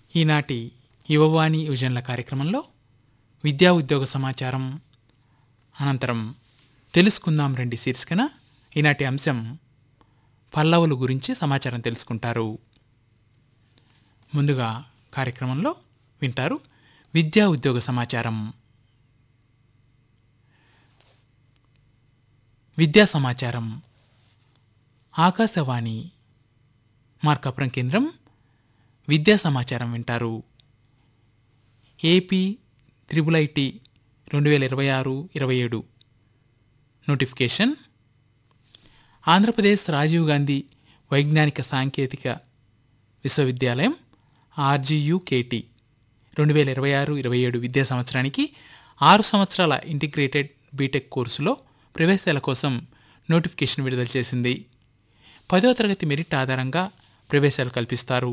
ఈనాటి యువవాణి యువజనుల కార్యక్రమంలో విద్యా ఉద్యోగ సమాచారం అనంతరం తెలుసుకుందాం రండి శీర్షికన ఈనాటి అంశం పల్లవులు గురించి సమాచారం తెలుసుకుంటారు ముందుగా కార్యక్రమంలో వింటారు విద్యా ఉద్యోగ సమాచారం విద్యా సమాచారం ఆకాశవాణి మార్కాపురం కేంద్రం విద్యా సమాచారం వింటారు ఏపీ త్రిబుల్ ఐటి రెండు వేల ఇరవై ఆరు ఇరవై ఏడు నోటిఫికేషన్ ఆంధ్రప్రదేశ్ రాజీవ్ గాంధీ వైజ్ఞానిక సాంకేతిక విశ్వవిద్యాలయం ఆర్జీయుకేటి రెండు వేల ఇరవై ఆరు ఇరవై ఏడు విద్యా సంవత్సరానికి ఆరు సంవత్సరాల ఇంటిగ్రేటెడ్ బీటెక్ కోర్సులో ప్రవేశాల కోసం నోటిఫికేషన్ విడుదల చేసింది పదవ తరగతి మెరిట్ ఆధారంగా ప్రవేశాలు కల్పిస్తారు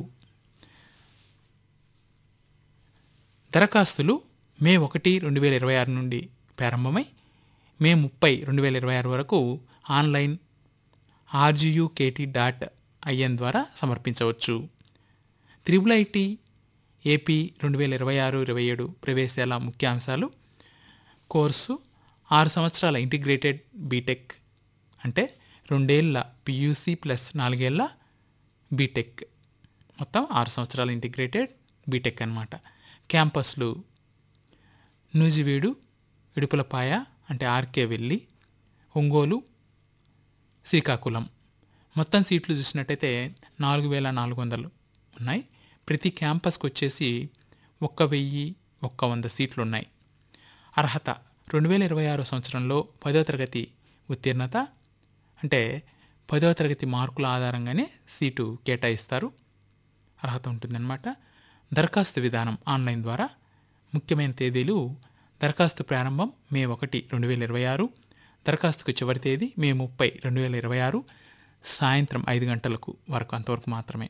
దరఖాస్తులు మే ఒకటి రెండు వేల ఇరవై ఆరు నుండి ప్రారంభమై మే ముప్పై రెండు వేల ఇరవై ఆరు వరకు ఆన్లైన్ ఆర్జీయుకేటీ డాట్ ఐఎన్ ద్వారా సమర్పించవచ్చు త్రిబుల్ ఐటీ ఏపీ రెండు వేల ఇరవై ఆరు ఇరవై ఏడు ప్రవేశాల ముఖ్యాంశాలు కోర్సు ఆరు సంవత్సరాల ఇంటిగ్రేటెడ్ బీటెక్ అంటే రెండేళ్ల పియూసీ ప్లస్ నాలుగేళ్ల బీటెక్ మొత్తం ఆరు సంవత్సరాల ఇంటిగ్రేటెడ్ బీటెక్ అన్నమాట క్యాంపస్లు నూజివీడు ఇడుపులపాయ అంటే ఆర్కే వెళ్ళి ఒంగోలు శ్రీకాకుళం మొత్తం సీట్లు చూసినట్టయితే నాలుగు వేల నాలుగు వందలు ఉన్నాయి ప్రతి క్యాంపస్కి వచ్చేసి ఒక్క వెయ్యి ఒక్క వంద సీట్లు ఉన్నాయి అర్హత రెండు వేల ఇరవై ఆరో సంవత్సరంలో పదో తరగతి ఉత్తీర్ణత అంటే పదవ తరగతి మార్కుల ఆధారంగానే సీటు కేటాయిస్తారు అర్హత ఉంటుందన్నమాట దరఖాస్తు విధానం ఆన్లైన్ ద్వారా ముఖ్యమైన తేదీలు దరఖాస్తు ప్రారంభం మే ఒకటి రెండు వేల ఇరవై ఆరు దరఖాస్తుకు చివరి తేదీ మే ముప్పై రెండు వేల ఇరవై ఆరు సాయంత్రం ఐదు గంటలకు వరకు అంతవరకు మాత్రమే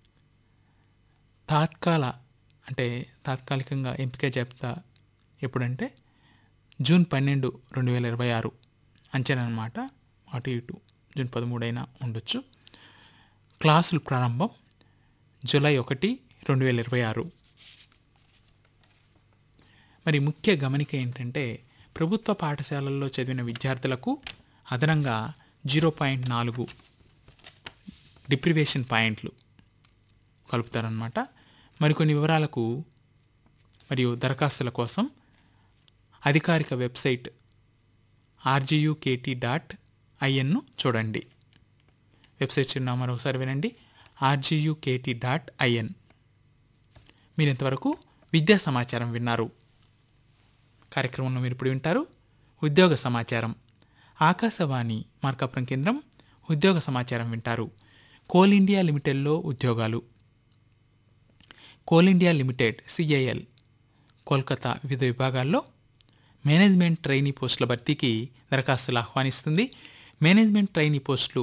తాత్కాల అంటే తాత్కాలికంగా ఎంపిక జాబితా ఎప్పుడంటే జూన్ పన్నెండు రెండు వేల ఇరవై ఆరు అంచనా అనమాట అటు ఇటు జూన్ పదమూడైనా ఉండొచ్చు క్లాసులు ప్రారంభం జూలై ఒకటి రెండు వేల ఇరవై ఆరు మరి ముఖ్య గమనిక ఏంటంటే ప్రభుత్వ పాఠశాలల్లో చదివిన విద్యార్థులకు అదనంగా జీరో పాయింట్ నాలుగు డిప్రివేషన్ పాయింట్లు కలుపుతారనమాట మరికొన్ని వివరాలకు మరియు దరఖాస్తుల కోసం అధికారిక వెబ్సైట్ ఆర్జీయుకేటీ డాట్ ఐఎన్ను చూడండి వెబ్సైట్ చిరునామా మరొకసారి వినండి ఆర్జీయుకేటీ డాట్ ఐఎన్ మీరు ఇంతవరకు విద్యా సమాచారం విన్నారు కార్యక్రమంలో మీరు ఇప్పుడు వింటారు ఉద్యోగ సమాచారం ఆకాశవాణి మార్కాపురం కేంద్రం ఉద్యోగ సమాచారం వింటారు కోల్ ఇండియా లిమిటెడ్లో ఉద్యోగాలు Coal India limited CIL Kolkata వివిధ విభాగాల్లో మేనేజ్మెంట్ ట్రైనీ పోస్టుల భర్తీకి దరఖాస్తులు ఆహ్వానిస్తుంది మేనేజ్మెంట్ ట్రైనీ పోస్టులు